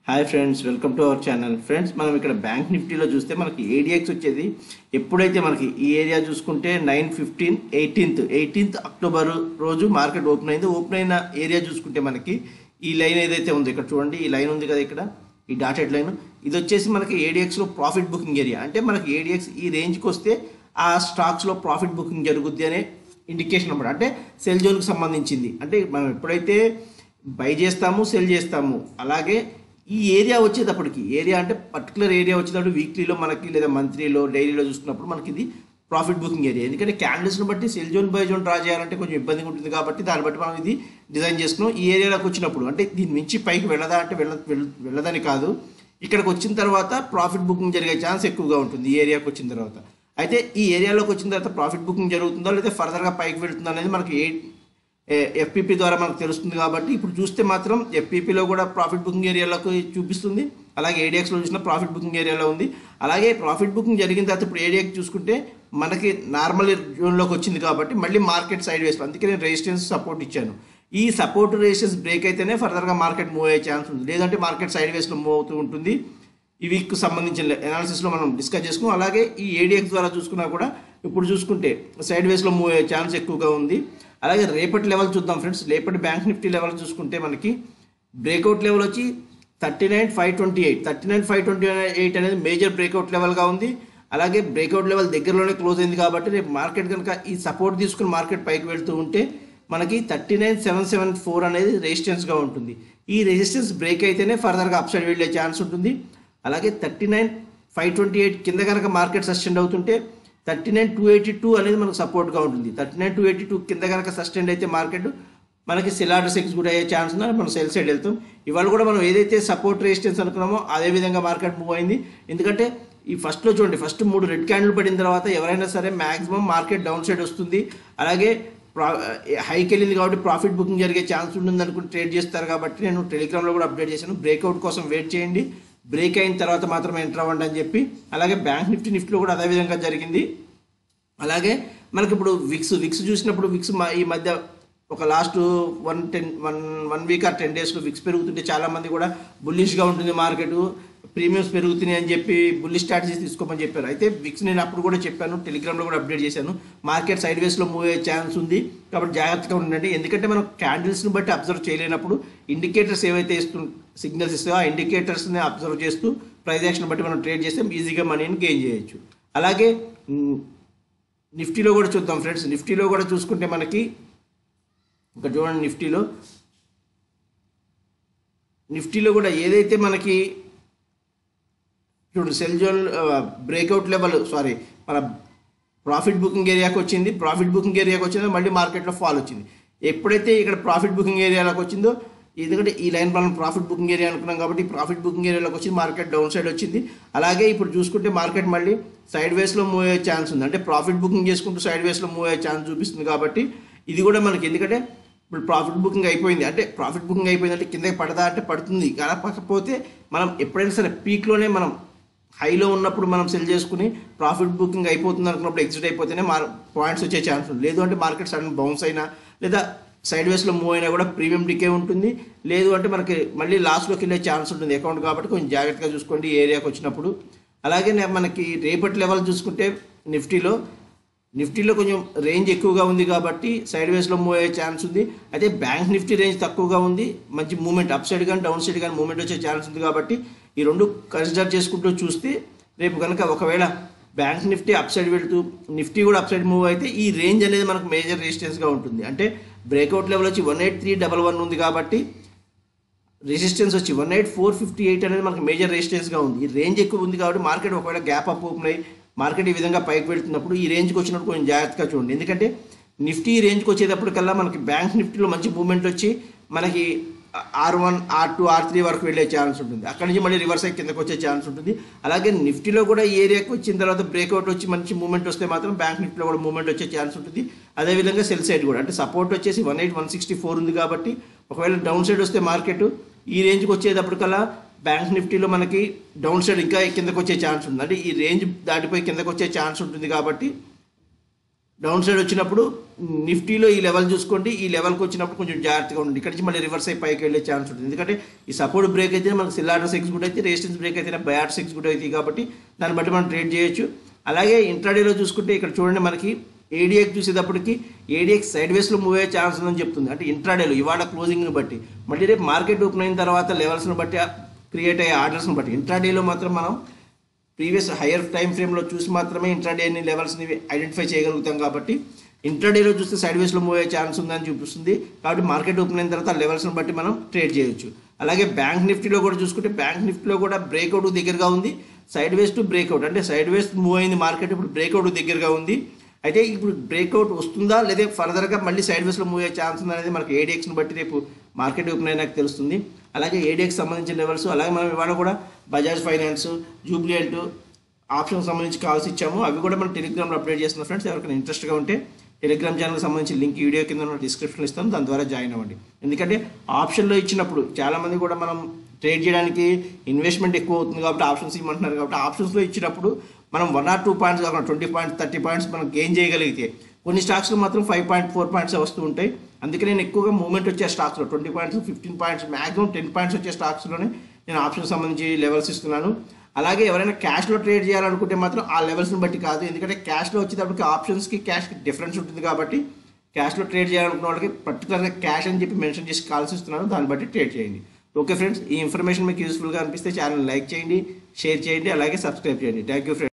hi friends welcome to our channel friends మనం ఇక్కడ bank నిఫ్టీలో చూస్తే మనకి ఏడిఎక్స్ వచ్చేది ఎప్పుడైతే మనకి ఈ ఏరియా చూసుకుంటే nine fifteen eighteenth eighteenth October రోజు మార్కెట్ ఓపెన్ అయింది ఓపెన్ అయిన ఏరియా చూసుకుంటే మనకి ఈ లైన్ ఏదైతే ఉందో ఇక్కడ చూడండి ఈ లైన్ ఉంది కదా ఇక్కడ ఈ డాటెడ్ లైన్ ఇది వచ్చేసి మనకి ఏడిఎక్స్లో ప్రాఫిట్ బుకింగ్ ఏరియా అంటే మనకి ఏడిఎక్స్ ఈ రేంజ్కి వస్తే ఆ స్టాక్స్లో ప్రాఫిట్ బుకింగ్ జరుగుద్ది అనే ఇండికేషన్ అనమాట అంటే సెల్ జోన్కి సంబంధించింది అంటే మనం ఎప్పుడైతే బై చేస్తాము సెల్ చేస్తాము అలాగే ఈ ఏరియా వచ్చేటప్పటికి ఏరియా అంటే పర్టికులర్ ఏరియా వచ్చేటప్పుడు వీక్లీలో మనకి లేదా మంత్లీలో డైలీలో చూసుకున్నప్పుడు మనకి ఇది ప్రాఫిట్ బుకింగ్ ఏరియా ఎందుకంటే క్యాండిల్స్ని బట్టి sell zone buy zone draw చేయాలంటే కొంచెం ఇబ్బందిగా ఉంటుంది కాబట్టి దాన్ని బట్టి మనం ఇది డిజైన్ చేసుకున్నాం ఈ ఏరియాలోకి వచ్చినప్పుడు అంటే దీని మించి పైకి వెళ్ళదా అంటే వెళ్ళ వెళ్- వెళ్ళదని కాదు ఇక్కడికి వచ్చిన తర్వాత ప్రాఫిట్ బుకింగ్ జరిగే ఛాన్స్ ఎక్కువగా ఉంటుంది ఈ ఏరియాకి వచ్చిన తర్వాత అయితే ఈ ఏరియాలోకి వచ్చిన తర్వాత ప్రాఫిట్ బుకింగ్ జరుగుతుందా లేదా ఫర్దర్గా పైకి వెళ్తుందా అనేది మనకి ఏ ఎఫ్పిపి ద్వారా మనకు తెలుస్తుంది కాబట్టి ఇప్పుడు చూస్తే మాత్రం ఎఫ్పిపిలో కూడా ప్రాఫిట్ బుకింగ్ ఏరియాలోకి చూపిస్తుంది అలాగే ఏడిఎక్స్లో చూసిన ప్రాఫిట్ బుకింగ్ ఏరియాలో ఉంది అలాగే ప్రాఫిట్ బుకింగ్ జరిగిన తర్వాత ఇప్పుడు ఏడిఎక్స్ చూసుకుంటే మనకి నార్మల్ జోన్లోకి వచ్చింది కాబట్టి మళ్ళీ మార్కెట్ సైడ్ వేస్ట్ అందుకే నేను రెసిస్టెన్స్ సపోర్ట్ ఇచ్చాను ఈ సపోర్ట్ రెసిస్టెన్స్ బ్రేక్ అయితేనే ఫర్దర్గా మార్కెట్ మూవ్ అయ్యే ఛాన్స్ ఉంది లేదంటే మార్కెట్ సైడ్ వేస్లో మూవ్ అవుతూ ఉంటుంది ఈ వీక్ సంబంధించిన అనాలిసిస్లో మనం డిస్కస్ చేసుకున్నాం అలాగే ఈ ఏడిఎక్స్ ద్వారా చూసుకున్నా కూడా ఇప్పుడు చూసుకుంటే సైడ్ వేస్లో మూవ్ అయ్యే ఛాన్స్ ఎక్కువగా ఉంది అలాగే రేపటి లెవెల్ చూద్దాం ఫ్రెండ్స్ రేపటి బ్యాంక్ నిఫ్టీ లెవెల్ చూసుకుంటే మనకి బ్రేక్అవుట్ లెవెల్ వచ్చి thirty nine five twenty eight thirty nine five twenty eight అనేది మేజర్ బ్రేక్అవుట్ లెవెల్గా ఉంది అలాగే బ్రేక్అవుట్ లెవెల్ దగ్గరలోనే క్లోజ్ అయింది కాబట్టి రేపు మార్కెట్ కనుక ఈ సపోర్ట్ తీసుకుని మార్కెట్ పైకి వెళ్తూ ఉంటే మనకి thirty nine seven seven four అనేది రెసిస్టెన్స్గా ఉంటుంది ఈ రెసిస్టెన్స్ బ్రేక్ అయితేనే ఫర్దర్గా అప్ సైడ్ వెళ్ళే ఛాన్స్ ఉంటుంది అలాగే thirty nine five twenty eight కింద కనుక మార్కెట్ సస్టెండ్ అవుతుంటే thirty nine two eighty two అనేది మనకు సపోర్ట్గా ఉంటుంది thirty nine two eighty two కింద కనుక సస్టెండ్ అయితే మార్కెట్ మనకి సెలార్డర్స్ ఎగ్జిక్యూట్ అయ్యే ఛాన్స్ ఉంది మనం సెల్ సైడ్ వెళ్తాం ఇవాళ కూడా మనం ఏదైతే సపోర్ట్ రెసిస్టెన్స్ అనుకున్నామో అదే విధంగా మార్కెట్ మూవ్ అయింది ఎందుకంటే ఈ ఫస్ట్లో చూడండి ఫస్ట్ మూడు రెడ్ క్యాండిల్ పడిన తర్వాత ఎవరైనా సరే మాక్సిమం మార్కెట్ డౌన్ సైడ్ వస్తుంది అలాగే ప్రా హైకి వెళ్ళింది కాబట్టి ప్రాఫిట్ బుకింగ్ జరిగే ఛాన్స్ ఉంటుంది అనుకుని ట్రేడ్ చేస్తారు కాబట్టి నేను టెలిగ్రామ్లో కూడా అప్డేట్ చేశాను బ్రేక్అవుట్ కోసం వెయిట్ చేయండి బ్రేక్ అయిన తర్వాత మాత్రమే ఎంటర్ అవ్వండి అని చెప్పి అలాగే బ్యాంక్ నిఫ్టీ నిఫ్టీలో కూడా అదే విధంగా జరిగింది అలాగే మనకి ఇప్పుడు విక్స్ విక్స్ చూసినప్పుడు విక్స్ మా- ఈ మధ్య ఒక last one ten one one week or ten డేస్లో విక్స్ పెరుగుతుంటే చాలా మంది కూడా బుల్లిష్గా ఉంటుంది మార్కెట్ ప్రీమియమ్స్ పెరుగుతున్నాయి అని చెప్పి బుల్లిష్ స్ట్రాటజీస్ తీసుకోమని చెప్పారు అయితే విక్స్ నేను అప్పుడు కూడా చెప్పాను టెలిగ్రామ్లో కూడా అప్డేట్ చేశాను మార్కెట్ సైడ్ వేస్లో మూవ్ అయ్యే ఛాన్స్ ఉంది కాబట్టి జాగ్రత్తగా ఉండండి ఎందుకంటే మనం క్యాండిల్స్ని బట్టి అబ్జర్వ్ చేయలేనప్పుడు ఇండికేటర్స్ ఏవైతే ఇస్తు సిగ్నల్స్ ఇస్తాయో ఆ ఇండికేటర్స్ని అబ్జర్వ్ చేస్తూ ప్రైస్ యాక్షన్ బట్టి మనం ట్రేడ్ చేస్తే ఈజీగా మనీని గెయిన్ చేయొచ్చు అలాగే మ్, నిఫ్టీలో కూడా చూద్దాం ఫ్రెండ్స్ నిఫ్టీలో కూడా చూసుకుంటే మనకి ఇక్కడ చూడండి నిఫ్టీలో నిఫ్టీలో కూడా ఏదైతే మనకి చూడండి sell zone breakout level sorry మన ప్రాఫిట్ బుకింగ్ ఏరియాకి వచ్చింది ప్రాఫిట్ బుకింగ్ ఏరియాకి వచ్చిందో మళ్ళీ మార్కెట్లో ఫాల్ వచ్చింది ఎప్పుడైతే ఇక్కడ ప్రాఫిట్ బుకింగ్ ఏరియాలోకి వచ్చిందో ఎందుకంటే ఈ లైన్ మనం ప్రాఫిట్ బుకింగ్ ఏరియా అనుకున్నాం కాబట్టి ప్రాఫిట్ బుకింగ్ ఏరియాలోకి వచ్చి మార్కెట్ డౌన్ సైడ్ వచ్చింది అలాగే ఇప్పుడు చూసుకుంటే మార్కెట్ మళ్ళీ సైడ్ వేస్లో మూవ్ అయ్యే ఛాన్స్ ఉంది అంటే ప్రాఫిట్ బుకింగ్ చేసుకుంటూ సైడ్ వేస్లో మూవ్ అయ్యే ఛాన్స్ చూపిస్తుంది కాబట్టి ఇది కూడా మనకి ఎందుకంటే ఇప్పుడు ప్రాఫిట్ బుకింగ్ అయిపోయింది అంటే ప్రాఫిట్ బుకింగ్ అయిపోయింది అంటే కిందకి పడదా అంటే పడుతుంది అలా పడకపోతే మనం ఎప్పుడైనా సరే పీక్లోనే మనం హైలో ఉన్నప్పుడు మనం సెల్ చేసుకుని ప్రాఫిట్ బుకింగ్ అయిపోతుంది అనుకున్నప్పుడు ఎగ్జిట్ అయిపోతేనే మార్ పాయింట్స్ వచ్చే ఛాన్స్ ఉంది లేదు అంటే మార్కెట్ సడన్ బౌన్స్ అయినా లేదా సైడ్ వేస్లో మూవ్ అయినా కూడా ప్రీమియం డికే ఉంటుంది లేదు అంటే మనకి మళ్ళీ లాస్ట్లోకి వెళ్ళే ఛాన్స్ ఉంటుంది అకౌంట్ కాబట్టి కొంచెం జాగ్రత్తగా చూసుకోండి ఈ ఏరియాకి వచ్చినప్పుడు అలాగే నే- మనకి రేపటి లెవెల్ చూసుకుంటే నిఫ్టీలో నిఫ్టీలో కొంచెం రేంజ్ ఎక్కువగా ఉంది కాబట్టి సైడ్ వేస్లో మూవ్ అయ్యే ఛాన్స్ ఉంది అయితే బ్యాంక్ నిఫ్టీ రేంజ్ తక్కువగా ఉంది మంచి మూమెంట్ అప్ సైడ్ కానీ డౌన్ సైడ్ కానీ మూమెంట్ వచ్చే ఛాన్స్ ఉంది కాబట్టి ఈ రెండు కన్సిడర్ చేసుకుంటూ చూస్తే రేపు కనుక ఒకవేళ బ్యాంక్ నిఫ్టీ అప్ సైడ్ వెళ్తూ నిఫ్టీ కూడా అప్ సైడ్ మూవ్ అయితే ఈ రేంజ్ అనేది మనకు మేజర్ రెసిస్టెన్స్గా ఉంటుంది అంటే బ్రేక్అవుట్ లెవెల్ వచ్చి one eight three double one ఉంది కాబట్టి రెసిస్టెన్స్ వచ్చి one eight four fifty eight అనేది మనకు మేజర్ రెసిస్టెన్స్గా ఉంది ఈ రేంజ్ ఎక్కువ ఉంది కాబట్టి మార్కెట్ ఒకవేళ గ్యాప్ అప్ ఓపెన్ అయ్యి మార్కెట్ ఈ విధంగా పైకి వెళ్తున్నప్పుడు ఈ రేంజ్కి వచ్చినప్పుడు కొంచెం జాగ్రత్తగా చూడండి ఎందుకంటే నిఫ్టీ ఈ రేంజ్కి వచ్చేటప్పటికల్లా మనకి బ్యాంక్ నిఫ్టీలో మంచి మూవ్మెంట్ వచ్చి మనకి R one are two R three వరకు వెళ్ళే ఛాన్స్ ఉంటుంది అక్కడి నుంచి మళ్ళీ రివర్స్ అయ్యి కిందకి వచ్చే ఛాన్స్ ఉంటుంది అలాగే నిఫ్టీలో కూడా ఈ ఏరియాకి వచ్చిన తర్వాత బ్రేక్అవుట్ వచ్చి మంచి మూవ్మెంట్ వస్తే మాత్రం బ్యాంక్ నిఫ్టీలో కూడా మూవ్మెంట్ వచ్చే ఛాన్స్ ఉంటుంది అదేవిధంగా సెల్ సైడ్ కూడా అంటే సపోర్ట్ వచ్చేసి one eight one sixty four ఉంది కాబట్టి ఒకవేళ డౌన్ సైడ్ వస్తే మార్కెట్ ఈ రేంజ్కి వచ్చేటప్పటికల్లా బ్యాంక్ నిఫ్టీలో మనకి డౌన్ సైడ్ ఇంకా కిందకు వచ్చే ఛాన్స్ ఉంది అంటే ఈ రేంజ్ దాటిపోయి కిందకు వచ్చే ఛాన్స్ ఉంటుంది కాబట్టి డౌన్ సైడ్ వచ్చినప్పుడు నిఫ్టీలో ఈ లెవెల్ చూసుకోండి ఈ లెవెల్కి వచ్చినప్పుడు కొంచెం జాగ్రత్తగా ఉండండి ఇక్కడ నుంచి మళ్ళీ రివర్స్ అయి పైకి వెళ్ళే ఛాన్స్ ఉంటుంది ఎందుకంటే ఈ సపోర్ట్ బ్రేక్ అయితే మనకు సిల్లాడర్స్ ఎగ్జిక్యూట్ అయితే రెసిస్టెన్స్ బ్రేక్ అయితే బయాట్స్ ఎగ్జిక్యూట్ అవుతాయి కాబట్టి దాన్ని బట్టి మనం ట్రేడ్ చేయొచ్చు అలాగే ఇంట్రాడేలో చూసుకుంటే ఇక్కడ చూడండి మనకి ఏడిఎక్స్ చూసేటప్పటికి ఏడిఎక్స్ సైడ్ వేస్లో మూవ్ అయ్యే ఛాన్స్ ఉందని చెప్తుంది అంటే ఇంట్రాడేలో ఇవాళ క్లోజింగ్ని బట్టి మళ్ళీ రేపు మార్కెట్ ఓపెన్ అయిన తర్వాత లెవెల్స్ని బట్టి క్రియేట్ అయ్యే ఆర్డర్స్ని బట్టి ఇంట్రాడేలో మాత్రం మనం ప్రీవియస్ హయ్యర్ టైం ఫ్రేమ్లో చూసి మాత్రమే ఇంట్రాడేని లెవెల్స్ని ఐడెంటిఫై చేయగలుగుతాం కాబట్టి ఇంట్రాడేలో చూస్తే సైడ్ వేస్లో మూవ్ అయ్యే ఛాన్స్ ఉందని చూపిస్తుంది కాబట్టి మార్కెట్ ఓపెన్ అయిన తర్వాత లెవెల్స్ని బట్టి మనం ట్రేడ్ చేయొచ్చు అలాగే బ్యాంక్ నిఫ్టీలో కూడా చూసుకుంటే బ్యాంక్ నిఫ్టీలో కూడా బ్రేక్అవుట్ దగ్గరగా ఉంది సైడ్ వేస్ టు బ్రేక్అవుట్ అంటే సైడ్ వేస్ మూవ్ అయింది మార్కెట్ ఇప్పుడు బ్రేక్అవుట్ దగ్గరగా ఉంది అయితే ఇప్పుడు బ్రేక్అవుట్ వస్తుందా లేదా ఫర్దర్గా మళ్ళీ సైడ్ వేస్లో మూవ్ అయ్యే ఛాన్స్ ఉందా అనేది మనకి ఏడిఎక్స్ని బట్టి రేపు మార్కెట్ ఓపెన్ అయినాక తెలుస్తుంది అలాగే ఏడిఎక్స్ సంబంధించిన లెవెల్స్ అలాగే మనం ఇవాళ కూడా బజాజ్ ఫైనాన్స్ జూబ్లియంట్ ఆప్షన్ సంబంధించి కాల్స్ ఇచ్చాము అవి కూడా మనం టెలిగ్రామ్లో అప్డేట్ చేస్తున్న ఫ్రెండ్స్ ఎవరికైనా ఇంట్రెస్ట్గా ఉంటే టెలిగ్రామ్ ఛానల్కి సంబంధించి లింక్ ఈ వీడియో కింద డిస్క్రిప్షన్లో ఇస్తాను దాని ద్వారా జాయిన్ అవ్వండి ఎందుకంటే ఆప్షన్లో ఇచ్చినప్పుడు చాలామంది కూడా మనం ట్రేడ్ చేయడానికి ఇన్వెస్ట్మెంట్ ఎక్కువ అవుతుంది కాబట్టి ఆప్షన్స్ ఇవ్వమంటున్నారు కాబట్టి ఆప్షన్స్లో ఇచ్చినప్పుడు మనం వన్ ఆర్ టూ పాయింట్స్ కాకుండా ట్వంటీ పాయింట్స్ థర్టీ పాయింట్స్ మనం గెయిన్ చేయగలిగితే కొన్ని స్టాక్స్లో మాత్రం ఫైవ్ పాయింట్ ఫోర్ పాయింట్స్ వస్తూ ఉంటాయి అందుకే నేను ఎక్కువగా మూవ్మెంట్ వచ్చే స్టాక్స్లో twenty points fifteen points maximum ten points వచ్చే స్టాక్స్లోనే నేను ఆప్షన్ సంబంధించి లెవెల్స్ ఇస్తున్నాను అలాగే ఎవరైనా క్యాష్లో ట్రేడ్ చేయాలనుకుంటే మాత్రం ఆ లెవెల్స్ని బట్టి కాదు ఎందుకంటే క్యాష్లో వచ్చేటప్పటికి ఆప్షన్స్కి క్యాష్కి డిఫరెన్స్ ఉంటుంది కాబట్టి క్యాష్లో ట్రేడ్ చేయాలనుకున్న వాళ్ళకి పర్టికులర్గా క్యాష్ అని చెప్పి మెన్షన్ చేసి కాల్స్ ఇస్తున్నాను దాన్ని బట్టి ట్రేడ్ చేయండి ఓకే ఫ్రెండ్స్ ఈ ఇన్ఫర్మేషన్ మీకు యూస్ఫుల్గా అనిపిస్తే ఛానల్ లైక్ చేయండి షేర్ చేయండి అలాగే సబ్స్క్రైబ్ చేయండి థ్యాంక్ యూ ఫ్రెండ్స్